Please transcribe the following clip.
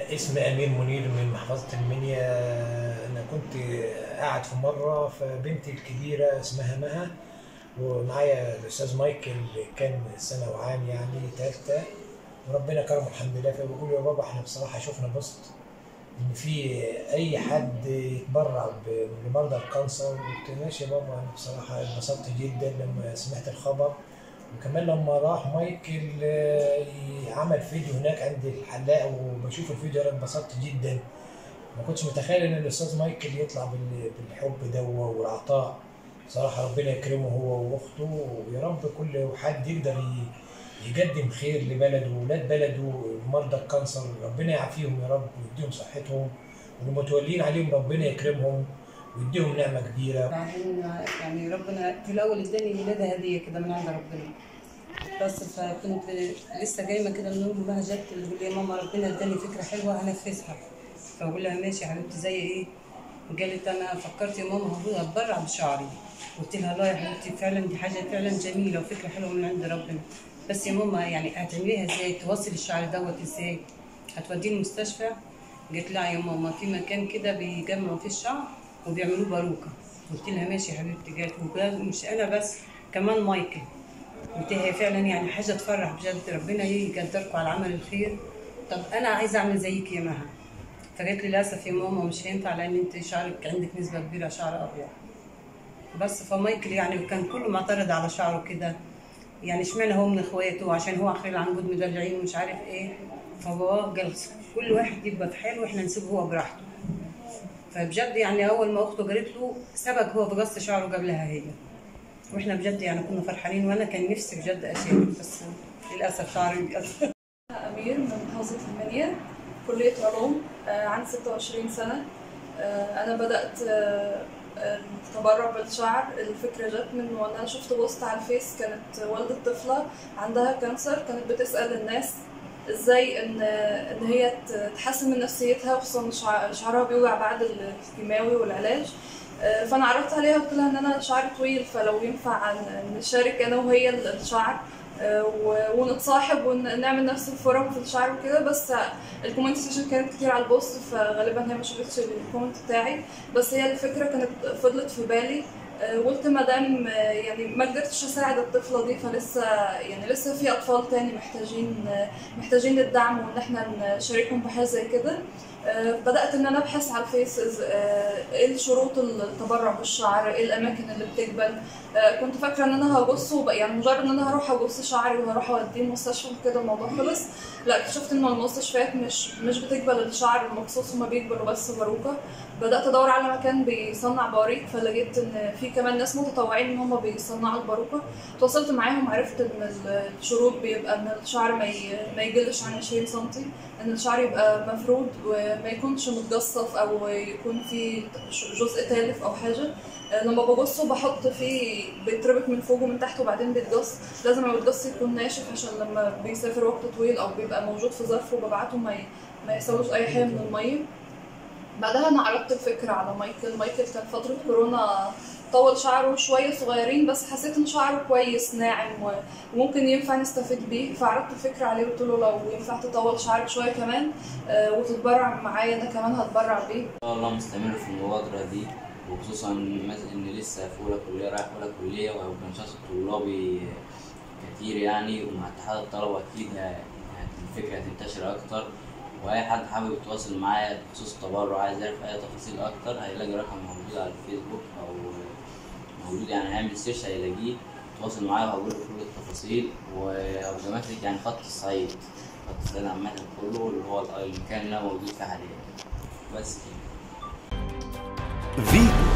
اسمي امير منير من محافظه المنيا انا كنت قاعد في مره فبنتي الكبيره اسمها مها ومعايا الاستاذ مايكل كان سنه وعام يعني ثالثه وربنا كرمه الحمد لله فبقول له يا بابا احنا بصراحه شفنا بسط ان في اي حد يتبرع ب- لمرضى الكانسر قلت ماشي يا بابا انا بصراحه انبسطت جدا لما سمعت الخبر وكمان لما راح مايكل آه، عمل فيديو هناك عند الحلاق وبشوف الفيديو انا انبسطت جدا ما كنتش متخيل ان الاستاذ مايكل يطلع بال- بالحب ده والعطاء صراحه ربنا يكرمه هو واخته ويا رب كل حد يقدر ي- يقدم خير لبلده وولاد بلده مرضى الكانسر ربنا يعافيهم يا رب ويديهم صحتهم والمتولين عليهم ربنا يكرمهم ويديهم نعمه كبيره بعدين يعني ربنا في الاول اداني ولادة هديه كده من عند ربنا بس فكنت لسه جايمه كده من النوم لها جت تقول لي يا ماما ربنا اداني فكره حلوه هنفذها فبقول لها ماشي يا حبيبتي زي ايه؟ قالت انا فكرت يا ماما هو اتبرع بشعري قلت لها لا يا حبيبتي فعلا دي حاجه فعلا جميله وفكره حلوه من عند ربنا بس يا ماما يعني هتعمليها ازاي؟ توصل الشعر دوت ازاي؟ هتوديه المستشفى؟ قالت لا يا ماما في مكان كده بيجمعوا فيه الشعر وبيعملوه باروكه قلت لها ماشي يا حبيبتي قالت وبجد مش انا بس كمان مايكل قلت لها هي فعلا يعني حاجه تفرح بجد ربنا يقدركم على عمل الخير طب انا عايزه اعمل زيك يا مها فقالت لي للاسف يا ماما مش هينفع لان انت شعرك عندك نسبه كبيره شعر ابيض بس فمايكل يعني كان كله معترض على شعره كده يعني اشمعنى هو من اخواته عشان هو اخير العنقود مدلعين ومش عارف ايه فبابا قال كل واحد يبقى في حاله واحنا نسيبه هو براحته فبجد يعني اول ما اخته قالت له سبق هو في قص شعره قبلها هي واحنا بجد يعني كنا فرحانين وانا كان نفسي بجد اشارك بس للاسف شعري بيقص أمير من محافظة المنيا كلية علوم آه، عندي 26 سنة آه، أنا بدأت آه، آه، التبرع بالشعر الفكرة جت من وأن أنا شفت بوست على الفيس كانت والدة طفلة عندها كانسر كانت بتسأل الناس ازاي ان ان هي ت- تحسن من نفسيتها خصوصا شع- شعرها بيوجع بعد الكيماوي والعلاج آه، فانا عرضت عليها قلت لها ان انا شعري طويل فلو ينفع ن- نشارك انا وهي الشعر آه، و- ونتصاحب ونعمل نفس الفورم في الشعر وكده بس الكومنتس عشان كانت كتير على البوست فغالبا هي ما شافتش الكومنت بتاعي بس هي الفكره كانت فضلت في بالي آه، قلت ما دام آه، يعني ما قدرتش اساعد الطفله دي فلسه يعني لسه في اطفال تاني محتاجين آه، محتاجين الدعم وان احنا نشاركهم بحاجه زي كده آه، بدات ان انا ابحث على الفيس إز- آه، ايه الشروط التبرع بالشعر ايه الاماكن اللي بتقبل آه، كنت فاكره ان انا هبص وب- يعني مجرد ان انا هروح ابص شعري وهروح اوديه المستشفى كده الموضوع خلص لا اكتشفت ان المستشفيات مش مش بتقبل الشعر المخصوص هما بيقبلوا بس باروكه بدات ادور على مكان بيصنع بواريك فلقيت ان في كمان ناس متطوعين ان هما بيصنعوا الباروكه تواصلت معاهم عرفت ان الشروط بيبقى ان الشعر ما ي- ما يقلش عن 20 سم ان الشعر يبقى مفرود وما يكونش متجصف او يكون في جزء تالف او حاجه آه، لما بجصه بحط فيه بيتربط من فوق ومن تحت وبعدين بيتجص لازم لما بيتجص يكون ناشف عشان لما بيسافر وقت طويل او بيبقى موجود في ظرف وببعته ما ي- ما يحصلوش اي حاجه من الميه بعدها انا عرضت الفكره على مايكل مايكل كان فتره كورونا طول شعره شويه صغيرين بس حسيت ان شعره كويس ناعم و- وممكن ينفع نستفيد بيه فعرضت الفكره عليه وقلت له لو ينفع تطول شعرك شويه كمان آه، وتتبرع معايا انا كمان هتبرع بيه ان شاء الله مستمر في المبادرة دي وخصوصا مثلا ان لسه في اولى كلية رايح اولى كلية وهيبقى نشاط طلابي كتير يعني ومع اتحاد الطلبة اكيد ه- الفكرة هتنتشر اكتر واي حد حابب يتواصل معايا بخصوص التبرع عايز يعرف اي تفاصيل اكتر هيلاقي رقم موجود على الفيسبوك او موجود يعني هيعمل سيرش هيلاقيه تواصل معايا وهقول له كل التفاصيل واوتوماتيك يعني خط الصعيد خط الصعيد عامة كله اللي هو المكان اللي انا موجود فيه حاليا بس كده فيتو